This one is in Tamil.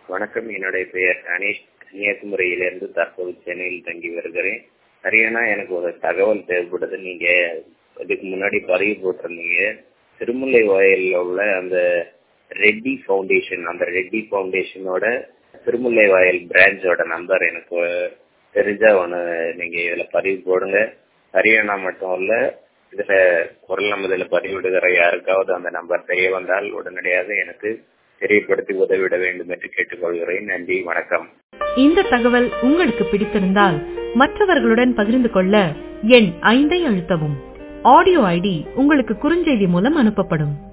வணக்கம் என்னுடைய பெயர் அனீஷ் கன்னியாகுமரியிலிருந்து தற்போது சென்னையில் தங்கி வருகிறேன் ஹரியானா எனக்கு ஒரு தகவல் தேவைப்படுது நீங்க இதுக்கு முன்னாடி பதிவு போட்டிருந்தீங்க திருமுல்லை வாயிலில் உள்ள அந்த ரெட்டி ஃபவுண்டேஷன் அந்த ரெட்டி ஃபவுண்டேஷனோட திருமுல்லை வாயில் பிரான்ச்சோட நம்பர் எனக்கு தெரிஞ்சா ஒன்று நீங்க இதுல பதிவு போடுங்க ஹரியானா மட்டும் இல்ல இதுல குரல் நமதுல பதிவிடுகிற யாருக்காவது அந்த நம்பர் தெரிய வந்தால் உடனடியாக எனக்கு தெரியப்படுத்தி உதவிட வேண்டும் என்று கேட்டுக்கொள்கிறேன் நன்றி வணக்கம் இந்த தகவல் உங்களுக்கு பிடித்திருந்தால் மற்றவர்களுடன் பகிர்ந்து கொள்ள எண் ஐந்தை அழுத்தவும் ஆடியோ ஐடி உங்களுக்கு குறுஞ்செய்தி மூலம் அனுப்பப்படும்